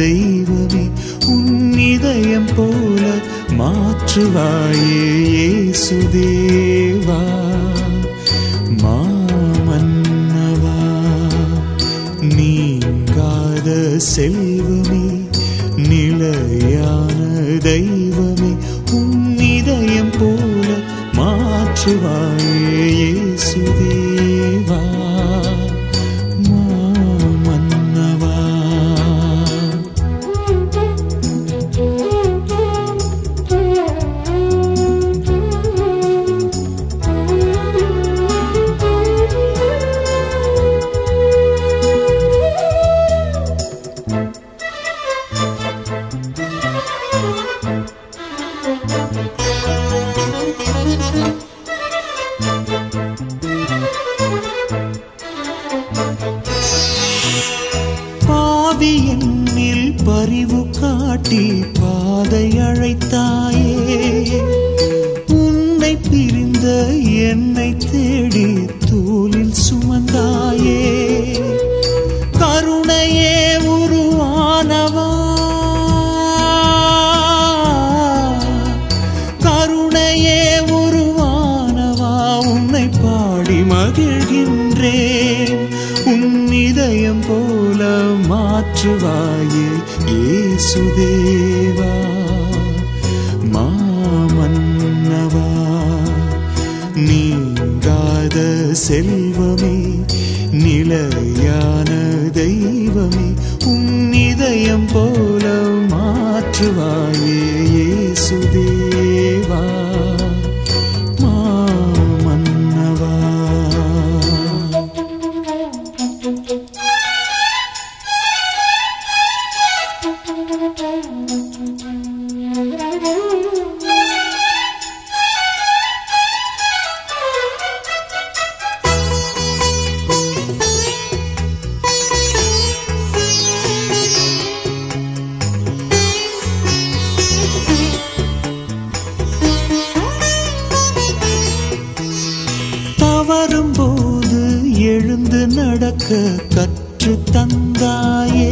தெய்வமே உன் இதயம் போல மாற்றுவாயே இயேசுதேவா மாமன்னவா நீங்காத செல்வமே நிலையான தெய்வமே உன் இதயம் போல மாற்றுவாயே இயேசுதேவா மாமன்னவா பாவி என்னில் பரிவு காட்டி பாதை அழைத்தாயே உன்னை பிரிந்த என்னை தேடி தூளில் சுமந்தாயே கருணையே உருவானவா கருணையே உருவானவா உன்னை பாடி மகிழ்கின்றேன் உன் இதயம் போல மாற்றுவாயே இயேசுதேவா மாமன்னவா நீங்காத செல்வமே நிலையான தெய்வமே உன் இதயம் போல மாற்றுவாயே இயேசுதேவா மாமன்னவா தவறும் போது எழுந்து நடக்க கற்று தந்தாயே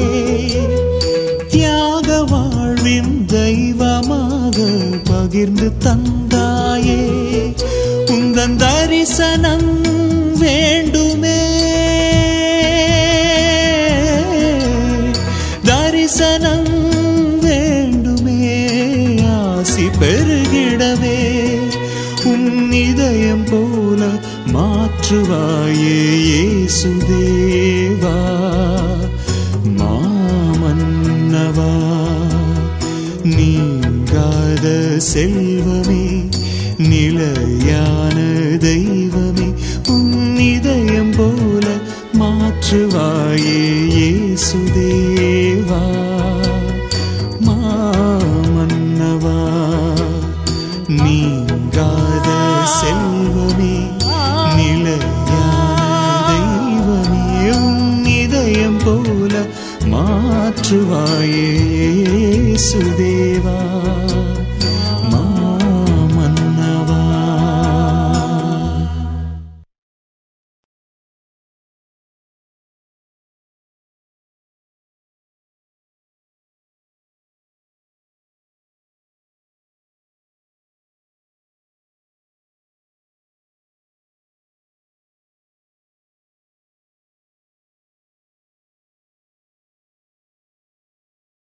தியாக வாழ்வின் தெய்வமாக பகிர்ந்து தந்தாயே உந்தன் தரிசனம் வேண்டுமே தரிசனம் வேண்டுமே ஆசி பெருகிடவே உன் இதயம் போல மாற்றுவாயே இயேசுதேவா மாமன்னவா நீங்காத செல்வமே நிலையான தெய்வமே உன் இதயம் போல மாற்றுவாயே இயேசுதேவா மாமன்னவா நீங்காத செல்வமே நிலையான தெய்வமே உன் இதயம் போல மாற்றுவாயே இயேசுதேவா